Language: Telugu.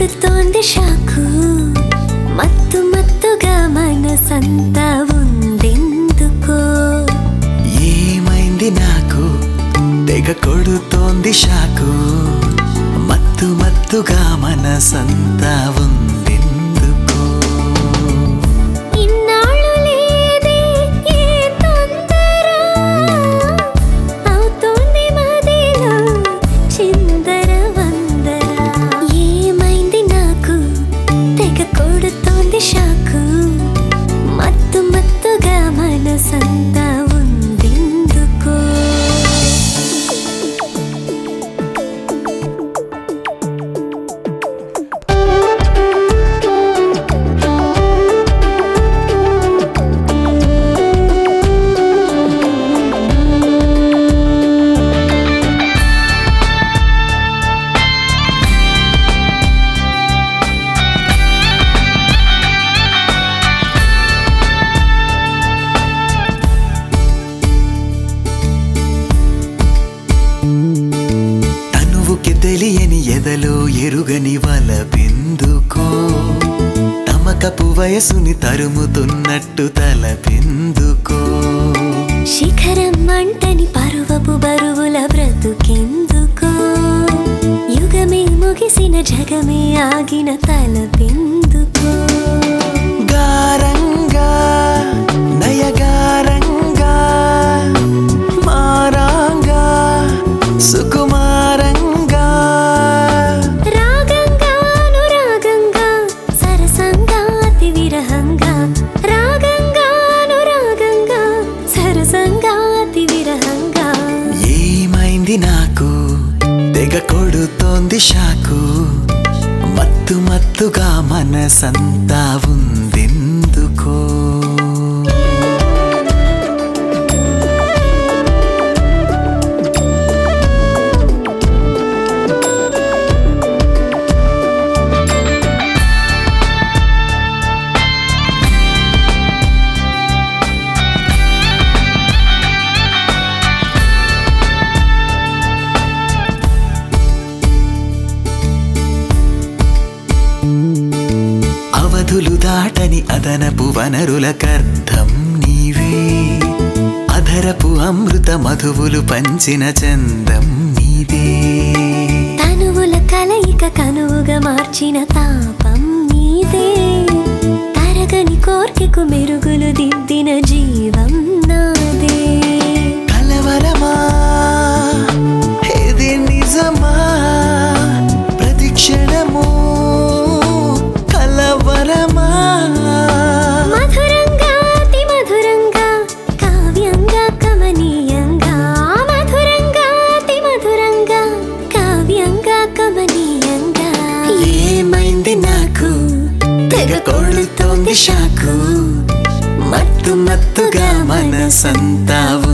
కొడుతోంది షాకు మత్తు మత్తుగా మనసంతా ఉందెందుకో ఏమైంది నాకు తెగ కొడుతోంది షాకు మత్తు మత్తుగా మనసంతా ఉందెందుకో ఇన్నాళ్ళు లేదే ఏ తొందర అవుతోంది మదిలో చిందర వందర ఏమైంది నాకు తెగ కొడుతోంది షాకు మత్తు మత్తుగా మనసంతా ఉందెందుకో తనువుకి తెలియని ఎదలో ఎరుగని వలపెందుకో తమకపు వయసుని తరుముతున్నట్టు తలపెందుకో శిఖరం మంటని పరువపు బరువుల బ్రతుకెందుకో యుగమే ముగిసిన జగమే ఆగిన తలపెందుకో గారంగా నయగారంగా మారాంగా సుకుమారంగా రాగంగా అనురాగంగా సరసంగా అతి విరహంగా రాగంగా అనురాగంగా సరసంగా అతి విరహంగా ఏమైంది నాకు తెగ కొడుతోంది షాకు మత్తు మత్తుగా మనసంతా ఉందెందుకో అవధులు దాటని అదనపు వనరులకర్థం నీవే అధరపు అమృత మధువులు పంచిన చందం నీదే తనువుల కలయిక కనువుగా మార్చిన తాపం నీదే తరగని కోర్కెకు మెరుగులు దిద్దిన జీవం నాదే కలవరమా ఇది నిజమా ప్రతి క్షణము కలవరమా మధురంగా అతి మధురంగా కావ్యంగా కమనీయంగా మధురంగా అతి మధురంగా కావ్యంగా కమనీయంగా ఏమైంది నాకు తెగ కొడుతోంది షాకు మత్తు మత్తుగా మనసంతా